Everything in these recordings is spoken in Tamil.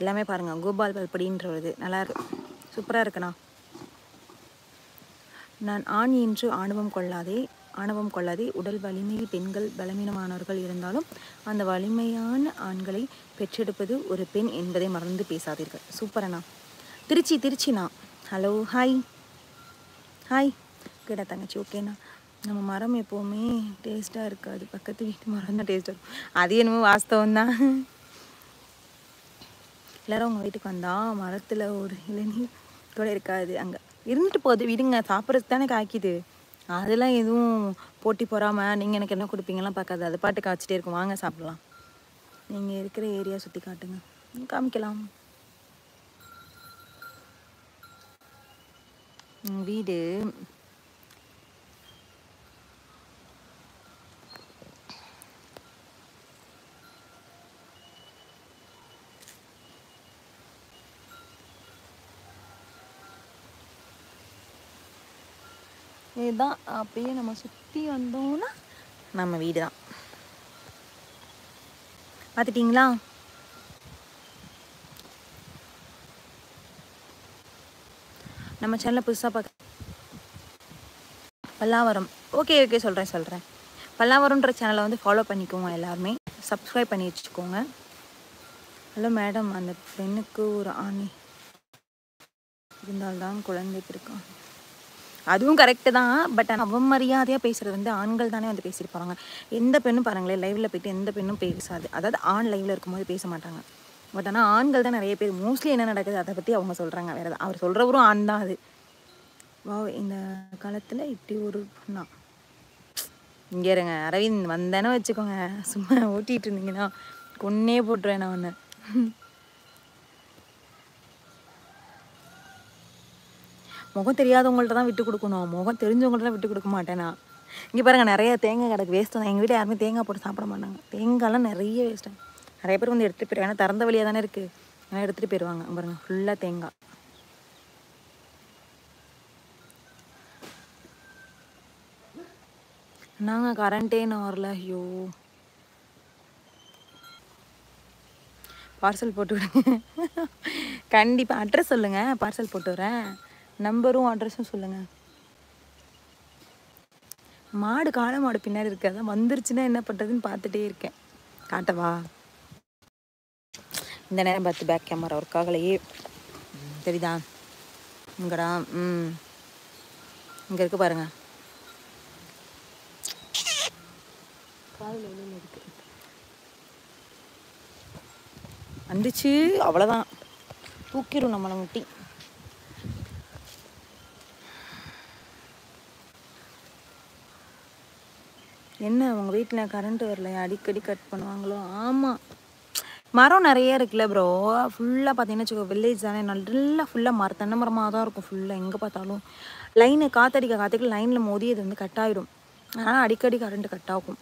எல்லாமே பாருங்கள் கோபால் பல்படின்றது நல்லா இருக்கு சூப்பராக இருக்குண்ணா நான் ஆண் என்று ஆணவம் கொள்ளாதே ஆணவம் கொள்ளாதே உடல் வலிமையில் பெண்கள் பலவீனமானவர்கள் இருந்தாலும் அந்த வலிமையான ஆண்களை பெற்றெடுப்பது ஒரு பெண் என்பதை மறந்து பேசாதீர்கள் சூப்பரண்ணா திருச்சி திருச்சிண்ணா ஹலோ ஹாய் ஹாய் கேட்டா தங்கச்சி ஓகேண்ணா நம்ம மரம் எப்போவுமே டேஸ்ட்டாக இருக்காது பக்கத்து வீட்டு மரம் தான் டேஸ்ட்டாக இருக்கும் அது என்னமோ வாஸ்தவம் தான் எல்லாரும் உங்கள் வீட்டுக்கு வந்தா மரத்தில் ஒரு இளநீர் கூட இருக்காது அங்கே இருந்துட்டு போகுது விடுங்க சாப்பிட்றதுக்கு தானே காய்க்குது அதெல்லாம் எதுவும் போட்டி போடாமல் நீங்கள் எனக்கு என்ன கொடுப்பீங்கலாம் பார்க்காது அது பாட்டு காய்ச்சிட்டே இருக்கும் வாங்க சாப்பிடலாம் நீங்கள் இருக்கிற ஏரியா சுற்றி காட்டுங்க ம், காமிக்கலாம் ம், வீடு இதுதான் அப்படியே நம்ம சுற்றி வந்தோம்னா நம்ம வீடு தான் பார்த்துட்டிங்களா நம்ம சேனலை புதுசாக பார்க்க பல்லாவரம் ஓகே ஓகே சொல்கிறேன் சொல்கிறேன் பல்லாவரம்ன்ற சேனலை வந்து ஃபாலோ பண்ணிக்கோங்க எல்லாருமே சப்ஸ்கிரைப் பண்ணி வச்சுக்கோங்க ஹலோ மேடம் அந்த பெண்ணுக்கு ஒரு ஆணி இருந்தால்தான் குழந்தை பிறக்கும் அதுவும் கரெக்டு தான் பட் ஆனால் அவமரியாதையாக பேசுகிறது வந்து ஆண்கள் தானே வந்து பேசிட்டு போகிறாங்க எந்த பெண்ணும் பாருங்களேன் லைவில் போயிட்டு எந்த பெண்ணும் பேசாது அதாவது ஆண் லைவில் இருக்கும்போது பேச மாட்டாங்க பட் ஆனால் ஆண்கள் தான் நிறைய பேர் மோஸ்ட்லி என்ன நடக்குது அதை பற்றி அவங்க சொல்கிறாங்க வேறு அவர் சொல்கிறவரும் ஆண் தான் அது வா இந்த காலத்தில் இப்படி ஒரு பொண்ணா இங்கே இருங்க அரவிந்த் வந்தேன்னு வச்சுக்கோங்க சும்மா ஓட்டிகிட்டு இருந்தீங்கன்னா கொன்னே போட்டுருவேன் நான் ஒன்று முகம் தெரியாதவங்கள்ட்ட தான் விட்டு கொடுக்கணும் முகம் தெரிஞ்சவங்கள்ட்ட தான் விட்டு கொடுக்க மாட்டேன் நான் இங்கே பாருங்க நிறைய தேங்காய் கிடக்கு வேஸ்ட் தான் எங்கள் வீட்டில் யாருமே தேங்காய் போட்டு சாப்பிட மாட்டாங்க தேங்காய்லாம் நிறைய வேஸ்ட்டு நிறைய பேர் வந்து எடுத்துகிட்டு போயிடுவாங்க ஏன்னா திறந்த வழியாக தானே இருக்குது ஆனால் எடுத்துகிட்டு போயிடுவாங்க இங்க பாருங்க ஃபுல்லாக தேங்காய் நாங்கள் கரண்ட்டே நான் வரல ஐயோ பார்சல் போட்டு விடுங்க கண்டிப்பாக அட்ரஸ் சொல்லுங்கள் பார்சல் போட்டு வரேன் நம்பரும் அட்ரஸும் சொல்லுங்கள் மாடு காளை மாடு பின்னாடி இருக்கு அதான் வந்துருச்சுன்னா என்ன பண்ணுறதுன்னு பார்த்துட்டே இருக்கேன் காட்டவா இந்த நேரம் பார்த்து பேக் கேமரா ஒர்க் ஆகலையே தெரியுதா இங்கடா ம் இங்கே இருக்கு பாருங்க காதில் வெளியில் இருக்கு வந்துச்சு அவ்வளோதான் தூக்கிடும் நம்மளை முட்டி என்ன உங்கள் வீட்டில் கரண்ட் வரலையா அடிக்கடி கட் பண்ணுவாங்களோ ஆமாம் மரம் நிறைய இருக்குல்ல ப்ரோ ஃபுல்லாக பார்த்தீங்கன்னா வச்சுக்கோ வில்லேஜ் தானே நல்லா ஃபுல்லாக மரம் தென்னை மரமாக தான் இருக்கும் ஃபுல்லாக எங்கே பார்த்தாலும் லைனை காத்தடிக்க காத்துக்கு லைனில் மோதி அது வந்து கட் ஆகிடும் ஆனால் அடிக்கடி கரண்ட் கட் ஆகும்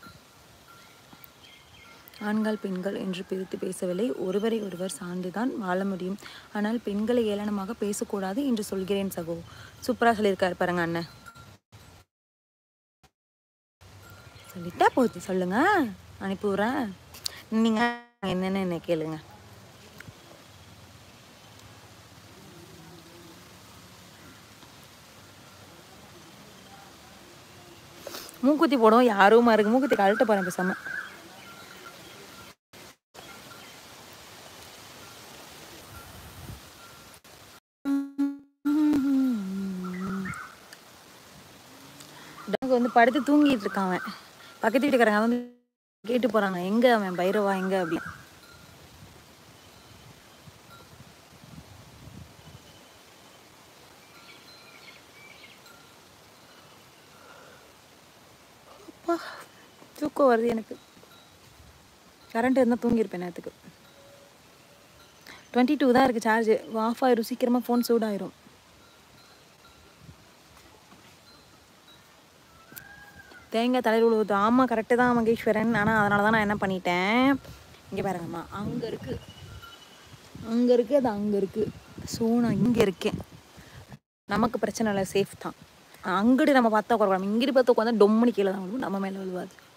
ஆண்கள் பெண்கள் என்று பிரித்து பேசவில்லை ஒருவரை ஒருவர் சார்ந்துதான் வாழ முடியும் ஆனால் பெண்களை ஏளனமாக பேசக்கூடாது என்று சொல்கிறேன் சகோ சூப்பராக சொல்லியிருக்காரு பாருங்க அண்ணன் சொல்லிட்டா போச்சு சொல்லுங்க அனுப்பி விட்றேன் நீங்க என்னன்னு என்ன கேளுங்க மூக்குத்தி போடும் யாரும் இருக்கு மூக்குத்தி கழட்ட போறேன் பேசாம டாக் வந்து படுத்து தூங்கிட்டு இருக்கான் அவன் பக்கத்து வீட்டுக்காரங்க வந்து கேட்டு போறாங்க எங்க அவன் பைரவா எங்க அப்படி அப்பா தூக்கம் வருது எனக்கு கரண்ட் இருந்தால் தூங்கியிருப்பேன் நேரத்துக்கு டுவெண்ட்டி டூ தான் இருக்குது சார்ஜ் ஆஃப் ஆயிரும் சீக்கிரமாக ஃபோன் சூடாயிரும் தேங்காய் தலையில் விழுவுது ஆமாம் கரெக்டு தான் மகேஸ்வரன் ஆனால் அதனால தான் நான் என்ன பண்ணிட்டேன் இங்கே பாருங்கம்மா அங்கே இருக்குது அங்கே இருக்குது அது அங்கே இருக்குது ஸோ நான் இங்கே இருக்கேன் நமக்கு பிரச்சனை இல்லை சேஃப் தான் அங்கிட்டு நம்ம பார்த்தா குறைக்கலாம் இங்கிட்டு பார்த்து உட்காந்தா டொம்முனு கீழே தான் விழுவும் நம்ம மேலே விழுவாது